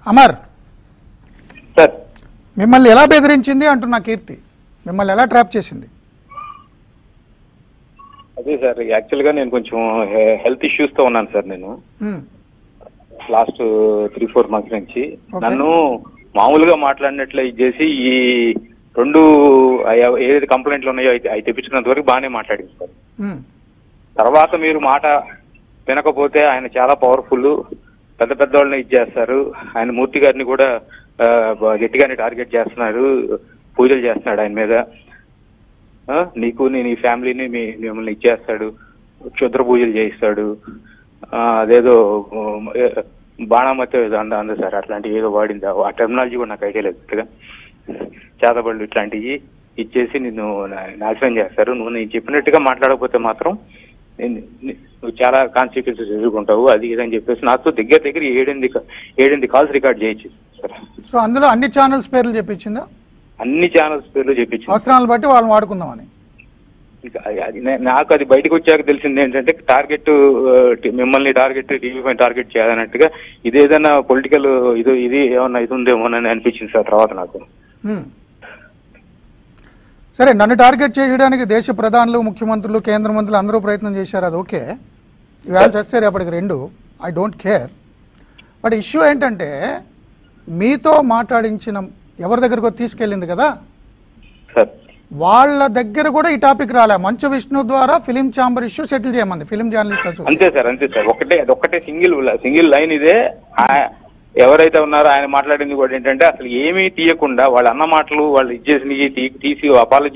Amar sir మిమ్మల్ని ఎలా బెదిరించింది అంటున్నా కీర్తి మిమ్మల్ని ఎలా ట్రాప్ చేసింది అదే సార్ యాక్చువల్గా నేను కొంచెం హె- హెల్త్ ఇష్యూస్తో ఉన్నాను సార్ నేను um, last three four months నుంచి Okay. నన్ను మామూలుగా మాట్లాడినట్లు ఇది చేసి ఈ రెండు అయ- ఏదైతే కంప్లైంట్లు ఉన్నాయో అవి అవి తెప్పించుకున్నంత వరకు బాగానే మాట్లాడింది సార్ ఉమ్, తర్వాత మీరు మాట వినకపోతే ఆయన చాలా పవర్ఫుల్ పెద్ద పెద్ద వాళ్ళని ఇది చేస్తారు ఆయన మూర్తి గారిని కూడా ఆ, బ- గట్టిగానే టార్గెట్ చేస్తున్నారు పూజలు చేస్తున్నాడు ఆయన మీద ఆ, నీకు నీ నీ ఫ్యామిలీని మీ మిమ్మల్ని ఇచ్చేస్తాడు క్షుద్ర పూజలు చేయిస్తాడు ఆ, అదేదో ఉమ్, ఏ, బాణామతి ఏదో అంద అంద సార్ అట్లాంటివి ఏదో వాడింది ఆ టెర్మినాలజీ కూడా నాకు ఐడియా లేదు పెద్దగా చేతబళ్ళు ఇట్లాంటివి ఇచ్చేసి నిన్ను నా- నాశనం చేస్తారు నువ్వు నేను చెప్పినట్టుగా మాట్లాడకపోతే మాత్రం నేను- ని- నువ్వు చాలా కాన్సిక్వెన్సెస్ ఎదుర్కొంటావు అది ఇది అని చెప్పేసి నాతో దగ్గర దగ్గర ఏడెనిమిది కా- ఏడెనిమిది కాల్స్ రికార్డ్ చేయొచ్చు సార్ సో అందులో అన్ని ఛానల్స్ పేర్లు చెప్పించిందా అన్ని ఛానల్స్ పేర్లు చెప్పించు అవసరాలను బట్టి వాళ్ళని వాడుకుందామని ఇంకా అది- అది నే- నాకు అది బయటకు వచ్చాక తెలిసింది ఏంటంటే టార్గెట్ మిమ్మల్ని టార్గెట్ టీవీ పైన టార్గెట్ చేయాలన్నట్టుగా ఇది ఏదైనా పొలిటికల్ ఇది ఇది ఏమన్నా ఇది ఉందేమోనని అనిపించింది సార్ తర్వాత నాకు ఉమ్. సరే నన్ను టార్గెట్ చేయడానికి దేశ ప్రధానులు ముఖ్యమంత్రులు కేంద్ర మంత్రులు అందరూ ప్రయత్నం చేశారు అది ఓకే ఇవాళ చేస్తే రేపటికి రెండు I don't care but issue ఏంటంటే మీతో మాట్లాడించిన ఎవరి దగ్గరకో తీసుకెళ్ళింది కదా సార్ వాళ్ళ దగ్గర కూడా ఈ టాపిక్ రాలే మంచు విష్ణు ద్వారా ఫిలిం ఛాంబర్ ఇష్యూ సెటిల్ చేయమంది ఫిలిం జర్నలిస్ట్ అసోసియేషన్ అంతే సార్ అంతే సార్ ఒకటే అది ఒక్కటే సింగిల్ సింగిల్ లైన్ ఇదే ఆ- ఎవరైతే ఉన్నారో ఆయన మాట్లాడింది కూడా ఏంటంటే అసలు ఏమీ తీయకుండా వాళ్ళ అన్న మాటలు వాళ్ళు ఇచ్చేసి తీసి అపాలజీ